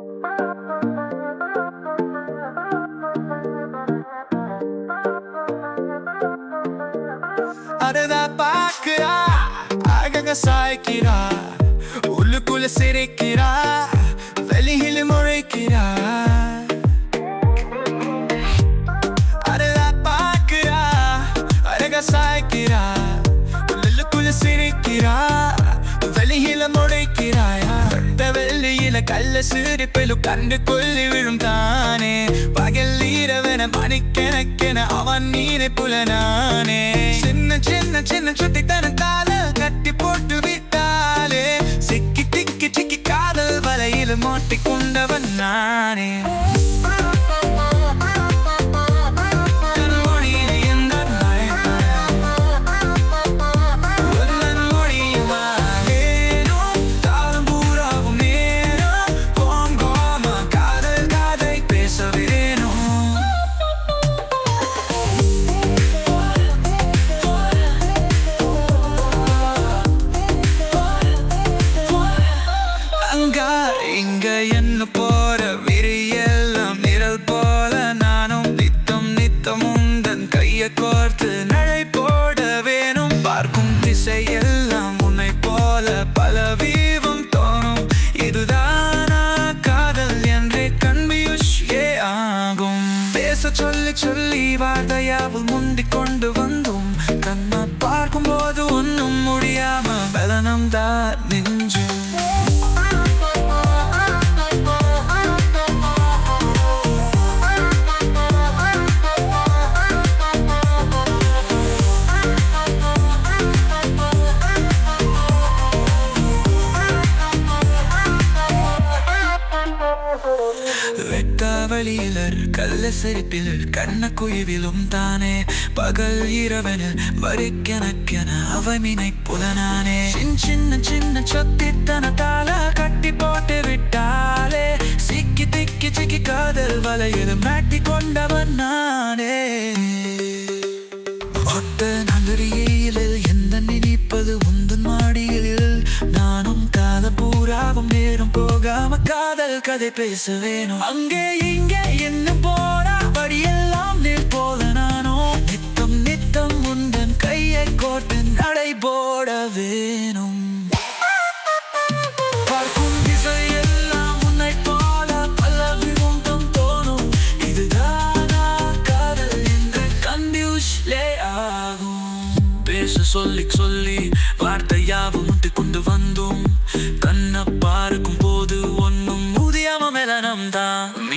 அடதா பாக்குறா அழக சாய்க்கிறா உள்ளுக்குள்ள சிரிக்கிறா வெளியில முறைக்கிறா அடதா பாக்குறா அழக சாய்க்கிறா உள்ளுக்குள்ள சிரிக்கிறா வெளியில முறைக்கிறாயா வெள்ளியில கள்ள சிரிப்பிலும் கண்டு கொள்ளி விழும் தானே பகல் இரவன மணிக்கணக்கென அவன் நீரை புலனானே சின்ன சின்ன சின்ன சுத்தி தனத்தால கட்டி போட்டு விட்டாலே சிக்கி திக்கி சிக்கி காதல் வலையில் மாட்டிக் கொண்டவன் நானே கண்மொழியில் எந்த நாயகன் உன்னன் மொழியுமா ஏனும் தாளம் பூராவும் நேரம் போங்கோமா காதல் காதை பேச வேணும் அங்க இங்க என்ன போற விரியெல்லாம் நிழல் போல நானும் நித்தம் நித்தம் உந்தன் கைய கோர்த்து நடை போட வேணும் பார்க்கும் திசையெல்லாம் உன்னை போல பல வீவம் தோணும் இதுதானா காதல் என்றே கண்பியுஷே ஆகும் பேச சொல்லி சொல்லி வார்த்தையாவில் முந்திக் கொண்டு வந்தும் கண்ணா பார்க்கும் போது ஒன்னும் முடியாம பலனம் தான் நெஞ்சு வெட்டாவளியிலர் கள்ள சிரிப்பில் கண்ண குயிவிலும் தானே பகல் இரவனில் மறுக்கெனக்கென அவமினை புலனானே சின்ன சின்ன சின்ன சொத்தித்தனத்தால கட்டி போட்டு விட்டாலே சிக்கி திக்கி சிக்கி காதல் வலையில் மாட்டி கொண்டவன் நானே ஒத்த நகரியில் எந்த நினைப்பது உந்தன் மாடியில் நானும் கால பூராவும் நேரம் போகாம காதல் கதை பேச வேணும் அங்கே இங்கே என்ன போனா படியெல்லாம் நீர் போல நானும் நித்தம் நித்தம் உந்தன் கையை கோர்த்து நடை போட வேணும் பார்க்கும் திசையெல்லாம் உன்னைப் போல பல விரும்பும் தோணும். இதுதானா காதல் என்று confusion-லே ஆகும். பேச சொல்லி சொல்லி வார்த்தையாவும் முட்டி கொண்டு வந்தும் கண்ண பார்க்கும் போது ஒன்னும் முதியாம மெலனம் தான்